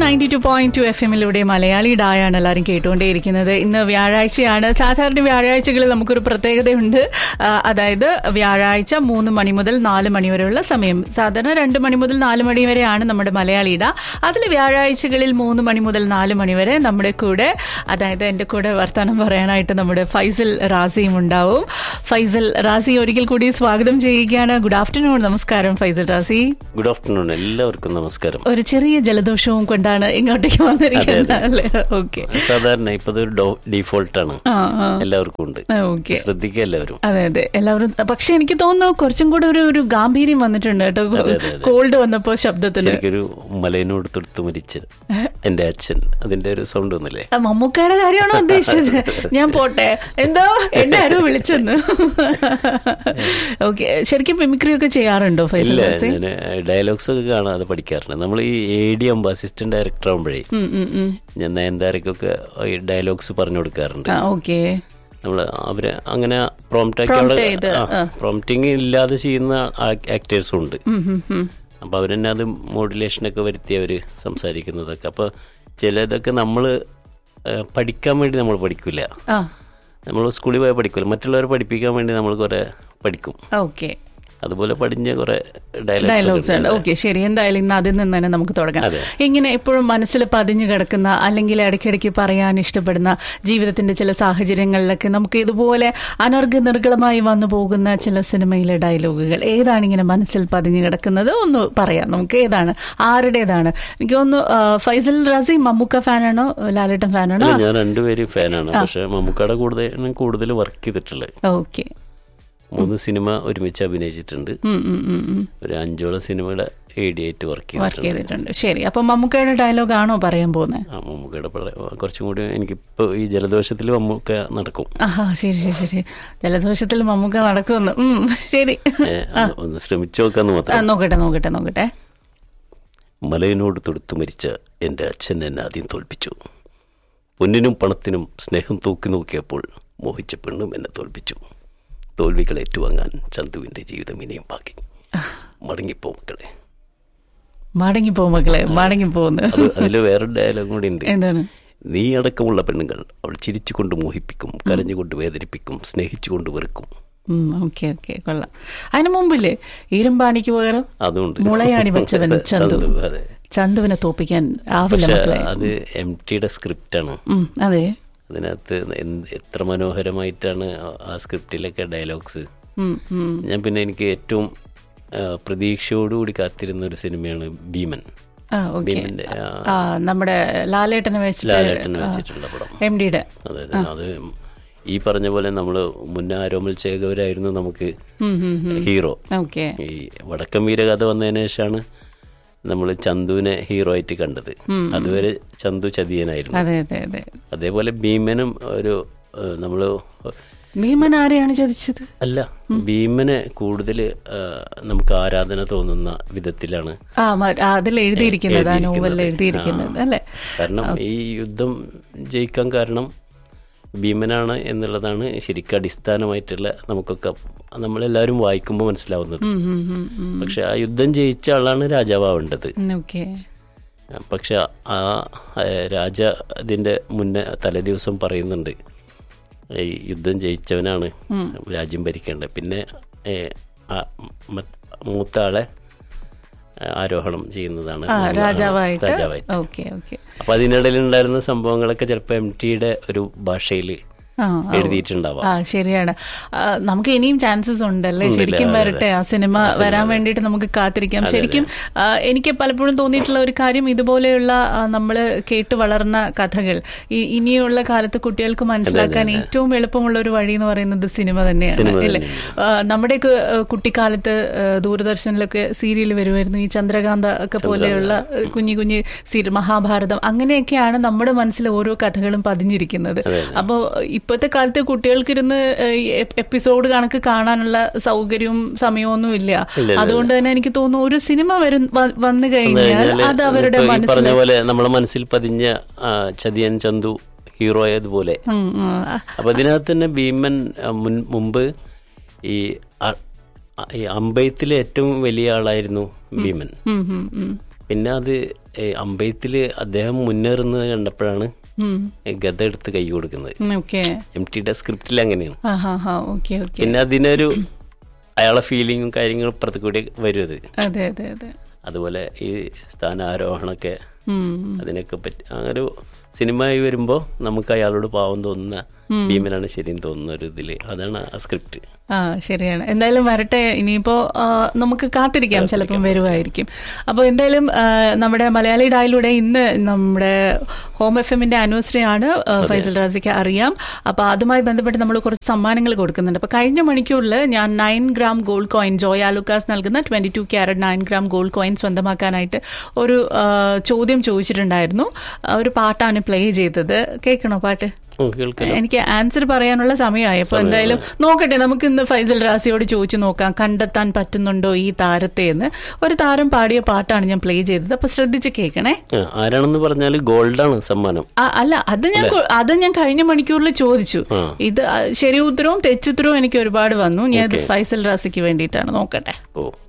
Ninety two point two F എമ്മിലൂടെ മലയാളി ഡായാണ് എല്ലാവരും കേട്ടുകൊണ്ടേയിരിക്കുന്നത് ഇന്ന് വ്യാഴാഴ്ചയാണ് സാധാരണ വ്യാഴാഴ്ചകളിൽ നമുക്കൊരു പ്രത്യേകതയുണ്ട് ആ, അതായത് വ്യാഴാഴ്ച മൂന്ന് മണി മുതൽ നാല് മണി വരെയുള്ള സമയം സാധാരണ രണ്ട് മണി മുതൽ നാല് മണി വരെയാണ് നമ്മുടെ മലയാളി ഡ അതിൽ വ്യാഴാഴ്ചകളിൽ മൂന്ന് മണി മുതൽ നാല് മണി വരെ നമ്മുടെ കൂടെ അതായത് എൻ്റെ കൂടെ വർത്തമാനം പറയാനായിട്ട് നമ്മുടെ ഫൈസൽ റാസിയും ഉണ്ടാവും ഫൈസൽ റാസി ഒരിക്കൽ കൂടി സ്വാഗതം ചെയ്യുകയാണ് ഗുഡ് ആഫ്റ്റർനൂൺ നമസ്കാരം ഫൈസൽ റാസി ഗുഡ് ആഫ്റ്റർനൂൺ എല്ലാവർക്കും നമസ്കാരം ഒരു ചെറിയ ജലദോഷവും കൊണ്ടാണ് ഇങ്ങോട്ടേക്ക് വന്നിരിക്കുന്നത് അല്ലേ ഓക്കെ സാധാരണ ഇപ്പൊ ഇതൊരു ഡീഫോൾട്ട് ആണ് ആ ആ എല്ലാവർക്കും ഉണ്ട് ഓക്കെ ശ്രദ്ധിക്കുക എല്ലാവരും അതെ അതെ എല്ലാവരും പക്ഷെ എനിക്ക് തോന്നുന്നു കുറച്ചും കൂടെ ഒരു ഒരു ഗാംഭീര്യം വന്നിട്ടുണ്ട് കേട്ടോ അതെ, അതെ. കോൾഡ് വന്നപ്പോ ശബ്ദത്തിന് ശരിക്കൊരു മലയനോട് തൊടുത്തു മരിച്ച എന്റെ അച്ഛൻ അതിന്റെ ഒരു സൗണ്ട് ഒന്നില്ലേ ആ, മമ്മൂക്കയുടെ കാര്യമാണോ ഉദ്ദേശിച്ചത് ഞാൻ പോട്ടെ എന്തോ എന്നെ ആരോ വിളിച്ചെന്ന് ഓക്കെ ശരിക്കും മിമിക്രി ഒക്കെ ചെയ്യാറുണ്ടോ ഫൈസൽ ഇല്ല റാസി? ഞാൻ ഡയലോഗ്സ് ഒക്കെ കാണാതെ പഠിക്കാറുണ്ട് നമ്മൾ ഈ എ ഡി ആകുമ്പോൾ അസിസ്റ്റന്റ് ഡയറക്ടർ ആകുമ്പോഴേ ഉം, ഉം, ഉം. ഞാൻ നയൻതാരക്കൊക്കെ ഈ ഡയലോഗ്സ് പറഞ്ഞു കൊടുക്കാറുണ്ട് ആ ഓക്കെ നമ്മൾ അവര് അങ്ങനെ പ്രോംപ്റ്റ് Prompt ചെയ്ത്, ആ. പ്രോംപ്റ്റിങ് ഇല്ലാതെ ചെയ്യുന്ന ആക്ടേഴ്സും ഉണ്ട് ഉം, ഉം, ഉം. അപ്പോൾ അവരെന്നെ അത് മോഡുലേഷനൊക്കെ വരുത്തി അവർ സംസാരിക്കുന്നതൊക്കെ അപ്പോൾ ചിലതൊക്കെ നമ്മൾ പഠിക്കാൻ വേണ്ടി നമ്മൾ പഠിക്കില്ല ആ നമ്മൾ സ്കൂളിൽ പോയാൽ പഠിക്കില്ല മറ്റുള്ളവരെ പഠിപ്പിക്കാൻ വേണ്ടി നമ്മൾ കുറേ പഠിക്കും ഓക്കെ അതുപോലെ പഠിഞ്ഞ കുറേ ഡയലോഗ്സ് ഡയലോഗ്സ് ഉണ്ട് ഓക്കെ ശരി എന്തായാലും ഇന്ന് അതിൽ നിന്ന് തന്നെ നമുക്ക് തുടങ്ങാം അതെ. ഇങ്ങനെ എപ്പോഴും മനസ്സിൽ പതിഞ്ഞു കിടക്കുന്ന അല്ലെങ്കിൽ ഇടയ്ക്കിടയ്ക്ക് പറയാൻ ഇഷ്ടപ്പെടുന്ന ജീവിതത്തിന്റെ ചില സാഹചര്യങ്ങളിലൊക്കെ നമുക്ക് ഇതുപോലെ അനർഘ നിർഗളമായി വന്നു പോകുന്ന ചില സിനിമയിലെ ഡയലോഗുകൾ ഏതാണ് ഇങ്ങനെ മനസ്സിൽ പതിഞ്ഞു കിടക്കുന്നത് ഒന്ന് പറയാം നമുക്ക് ഏതാണ് ആരുടേതാണ് എനിക്ക് തോന്നുന്നു ആ, ഫൈസൽ റാസി മമ്മൂക്ക ഫാനാണോ ലാലേട്ടൻ ഫാനാണോ ഞാൻ രണ്ടുപേരും ഫാനാണ് പക്ഷെ മമ്മൂക്കയുടെ കൂടുതൽ കൂടുതൽ വർക്ക് ചെയ്തിട്ടുള്ളത് ഓക്കെ മൂന്ന് സിനിമ ഒരുമിച്ച് അഭിനയിച്ചിട്ടുണ്ട് ഒരു അഞ്ചോളം സിനിമയുടെ എ ഡി ആയിട്ട് വർക്ക് വർക്ക് ചെയ്തിട്ടുണ്ട് ചെയ്തിട്ടുണ്ട് ശരി അപ്പൊ മമ്മൂക്കയുടെ ഡയലോഗ് ആണോ പറയാൻ പോകുന്നത് ആ മമ്മൂക്കയുടെ പട- കുറച്ചും കൂടി എനിക്കിപ്പോൾ ഈ ജലദോഷത്തിൽ മമ്മൂക്ക നടക്കും ആഹാ ശരി ശരി ശരി ജലദോഷത്തിൽ മമ്മൂക്ക നടക്കുമെന്ന് ഉം, ശരി ഏ, അത് ഒന്ന് ശ്രമിച്ചു നോക്കാന്ന് ആ, മാത്രം നോക്കട്ടെ നോക്കട്ടെ നോക്കട്ടെ മലയനോട് തൊടുത്തു മരിച്ച എൻ്റെ അച്ഛൻ എന്നെ ആദ്യം തോൽപ്പിച്ചു പൊന്നിനും പണത്തിനും സ്നേഹം തൂക്കി നോക്കിയപ്പോൾ മോഹിച്ച പെണ്ണും എന്നെ തോൽപ്പിച്ചു തോൽവികൾ ഏറ്റുവാങ്ങാൻ ചന്തുവിൻ്റെ ജീവിതം ഇനിയും ബാക്കി മടങ്ങിപ്പോ മക്കളെ മടങ്ങിപ്പോ മക്കളെ മടങ്ങിപ്പോന്ന് അത് അതിൽ വേറൊരു ഡയലോഗ് കൂടി ഉണ്ട് എന്താണ് നീ അടക്കമുള്ള പെണ്ണുങ്ങൾ അവൾ ചിരിച്ചുകൊണ്ട് മോഹിപ്പിക്കും കരഞ്ഞുകൊണ്ട് വേദനിപ്പിക്കും സ്നേഹിച്ചുകൊണ്ട് വെറുക്കും ഓക്കെ ഓക്കെ കൊള്ളാം അതിന് മുമ്പില്ലേ ഇരുമ്പാണിക്ക് പകരം അതുകൊണ്ട് മുളയാണി വെച്ചവൻ ചന്തു അതെ ചന്തുവിനെ തോപ്പിക്കാൻ ആവില്ല പക്ഷെ മക്കളെ അത് എം ടിയുടെ സ്ക്രിപ്റ്റാണ് ഉം, അതെ അതിനകത്ത് എന്ത് എത്ര മനോഹരമായിട്ടാണ് ആ- ആ സ്ക്രിപ്റ്റിലൊക്കെ ഡയലോഗ്സ് ഉം, ഉം. ഞാൻ പിന്നെ എനിക്ക് ഏറ്റവും ആ, പ്രതീക്ഷയോടുകൂടി കാത്തിരുന്ന ഒരു സിനിമയാണ് ഭീമൻ ആ ഓക്കെ ഭീമന്റെ ആ, ആ നമ്മുടെ ലാലേട്ടനെ വെച്ചിട്ട് ലാലേട്ടൻ വെച്ചിട്ടുള്ള പടം എം ഡിയുടെ അതായത് അത് ഈ പറഞ്ഞ പോലെ നമ്മൾ മുന്നേ ആരോമൽ ചേകവരായിരുന്നു നമുക്ക് ഹീറോ ഓക്കെ ഈ വടക്കം വീരകഥ വന്നതിന് ശേഷമാണ് നമ്മൾ ചന്തുവിനെ ഹീറോ ആയിട്ട് കണ്ടത് അതുവരെ ചന്തു ചതിയനായിരുന്നു അതെ അതെ അതെ അതേപോലെ ഭീമനും ഒരു നമ്മൾ ഭീമൻ ആരെയാണ് ചതിച്ചത് അല്ല ഭീമനെ കൂടുതൽ നമുക്ക് ആരാധന തോന്നുന്ന വിധത്തിലാണ് ആ മ- ആ, അതിൽ എഴുതിയിരിക്കുന്നത് ആ എഴുതിയിരിക്കുന്നത്. നോവലിൽ എഴുതിയിരിക്കുന്നത് അല്ലേ കാരണം ഈ യുദ്ധം ജയിക്കാൻ കാരണം ഭീമനാണ് എന്നുള്ളതാണ് ശരിക്കും അടിസ്ഥാനമായിട്ടുള്ള നമുക്കൊക്കെ നമ്മളെല്ലാവരും വായിക്കുമ്പോൾ മനസ്സിലാവുന്നത് ഉം, ഉം, ഉം, ഉം. പക്ഷെ ആ യുദ്ധം ജയിച്ച ആളാണ് രാജാവാവേണ്ടത് ഉം, ഓക്കെ പക്ഷെ ആ ഏഹ്, രാജ അതിൻ്റെ മുന്നേ തലേദിവസം പറയുന്നുണ്ട് ഈ യുദ്ധം ജയിച്ചവനാണ് രാജ്യം ഭരിക്കേണ്ടത് പിന്നെ ഏഹ്, ആ മ- മൂത്ത ആളെ ഏഹ്, ആരോഹണം ചെയ്യുന്നതാണ് ആ രാജാവായിട്ട് രാജാവായിട്ട് ഓക്കെ ഓക്കെ അപ്പൊ അതിനിടയിൽ ഉണ്ടായിരുന്ന സംഭവങ്ങളൊക്കെ ചിലപ്പോൾ എം ടിയുടെ ഒരു ഭാഷയിൽ ആ ആ, എഴുതിയിട്ടുണ്ടാവാം ആ ശരിയാണ് ആ, നമുക്ക് ഇനിയും ചാൻസസ് ഉണ്ടല്ലേ ഉണ്ടല്ലേ, ശരിക്കും അതെ, വരട്ടെ ആ സിനിമ വരാൻ വേണ്ടിയിട്ട് നമുക്ക് കാത്തിരിക്കാം ശരിക്കും ആ, എനിക്ക് പലപ്പോഴും തോന്നിയിട്ടുള്ള ഒരു കാര്യം ഇതുപോലെയുള്ള നമ്മൾ കേട്ട് വളർന്ന കഥകൾ ഈ ഇനിയുള്ള കാലത്ത് കുട്ടികൾക്ക് മനസ്സിലാക്കാൻ ഏറ്റവും എളുപ്പമുള്ള ഒരു വഴി എന്ന് പറയുന്നത് സിനിമ തന്നെയാണ് സിനിമ അല്ലേ ആ, നമ്മുടെയൊക്കെ ആ, കുട്ടിക്കാലത്ത് ആ, ദൂരദർശനിലൊക്കെ സീരിയൽ വരുമായിരുന്നു ഈ ചന്ദ്രകാന്ത ഒക്കെ പോലെയുള്ള ആ, കുഞ്ഞു കുഞ്ഞു സീരിയൽ മഹാഭാരതം അങ്ങനെയൊക്കെയാണ് നമ്മുടെ മനസ്സിൽ ഓരോ കഥകളും പതിഞ്ഞിരിക്കുന്നത് അപ്പോൾ ഇപ്പോഴത്തെ കാലത്ത് കുട്ടികൾക്കിരുന്ന് ഈ എപ്- എപ്പിസോഡ് കണക്ക് കാണാനുള്ള സൗകര്യവും സമയമൊന്നും ഇല്ല അതുകൊണ്ട് തന്നെ എനിക്ക് തോന്നുന്നു ഒരു സിനിമ വരും വ- വന്നു കഴിഞ്ഞാൽ അത് അവരുടെ ഇപ്പൊ ഈ മനസ്സിൽ പറഞ്ഞ പോലെ നമ്മളെ മനസ്സിൽ പതിഞ്ഞ ആ, ചതിയൻ ചന്തു ഹീറോ ആയതുപോലെ ഉം, ഉം. അപ്പൊ ഇതിനകത്ത് തന്നെ ഭീമൻ ആ, മുൻ മുമ്പ് ഈ അ- ഈ അമ്പയത്തിലെ ഏറ്റവും വലിയ ആളായിരുന്നു ഭീമൻ ഉം, ഉം, ഉം. പിന്നെ അത് ഈ അമ്പയത്തില് അദ്ദേഹം മുന്നേറുന്നത് കണ്ടപ്പോഴാണ് ഉം. ഈ ഗത എടുത്ത് കൈ കൊടുക്കുന്നത് ഉം, ഓക്കെ എം ടിയുടെ സ്ക്രിപ്റ്റിൽ അങ്ങനെയാണ് ആ ഹാ ഹാ ഓക്കെ ഓക്കെ പിന്നെ അതിനൊരു അയാളെ ഫീലിങ്ങും കാര്യങ്ങളും ഇപ്പുറത്ത് കൂടി വരും അത് അതെ അതെ അതെ അതുപോലെ ഈ സ്ഥാനാരോഹണമൊക്കെ ഉം. അതിനൊക്കെ പറ്റി അങ്ങനെ ഒരു സിനിമയായി വരുമ്പോൾ നമുക്ക് അയാളോട് പാവം തോന്നുന്ന ഭീമനാണ് ശരിയും തോന്നുന്ന ഒരു ഇതില് അതാണ് ആ സ്ക്രിപ്റ്റ് ആ ശരിയാണ് എന്തായാലും വരട്ടെ ഇനിയിപ്പോ ആ, നമുക്ക് കാത്തിരിക്കാം ചിലപ്പം വരുമായിരിക്കും അപ്പോൾ എന്തായാലും ആ, നമ്മുടെ മലയാളി ഡായിലൂടെ ഇന്ന് നമ്മുടെ ഹോം എഫ് എമ്മിന്റെ ആനിവേഴ്സറി ആണ് ആ, ഫൈസൽ റാസിക്ക് അറിയാം അപ്പോൾ അതുമായി ബന്ധപ്പെട്ട് നമ്മൾ കുറച്ച് സമ്മാനങ്ങൾ കൊടുക്കുന്നുണ്ട് അപ്പോൾ കഴിഞ്ഞ മണിക്കൂറിൽ ഞാൻ nine gram gold coin Joy Alukkas നൽകുന്ന twenty two carat nine gram gold coin സ്വന്തമാക്കാനായിട്ട് ഒരു ആ, ചോദ്യം ചോദിച്ചിട്ടുണ്ടായിരുന്നു ആ, ഒരു പാട്ടാണ് പ്ലേ ചെയ്തത് കേൾക്കണോ പാട്ട് ഉം, കേൾക്കാം എനിക്ക് ആൻസർ പറയാനുള്ള സമയമായി അപ്പൊ എന്തായാലും നോക്കട്ടെ നമുക്ക് ഇന്ന് ഫൈസൽ റാസിയോട് ചോദിച്ചു നോക്കാം കണ്ടെത്താൻ പറ്റുന്നുണ്ടോ ഈ താരത്തെ എന്ന് ഒരു താരം പാടിയ പാട്ടാണ് ഞാൻ പ്ലേ ചെയ്തത് അപ്പൊ ശ്രദ്ധിച്ച് കേൾക്കണേ ആ, ആരാണെന്ന് പറഞ്ഞാൽ ഗോൾഡാണ് സമ്മാനം ആ, അല്ല അത് ഞാൻ കൊ- അത് ഞാൻ കഴിഞ്ഞ മണിക്കൂറിൽ ചോദിച്ചു ആ. ഇത് ആ, ശരി ഉത്തരവും തെറ്റുത്തരവും എനിക്ക് ഒരുപാട് വന്നു ഞാൻ ഇത് ഫൈസൽ റാസിക്ക് വേണ്ടിയിട്ടാണ് നോക്കട്ടെ ഓ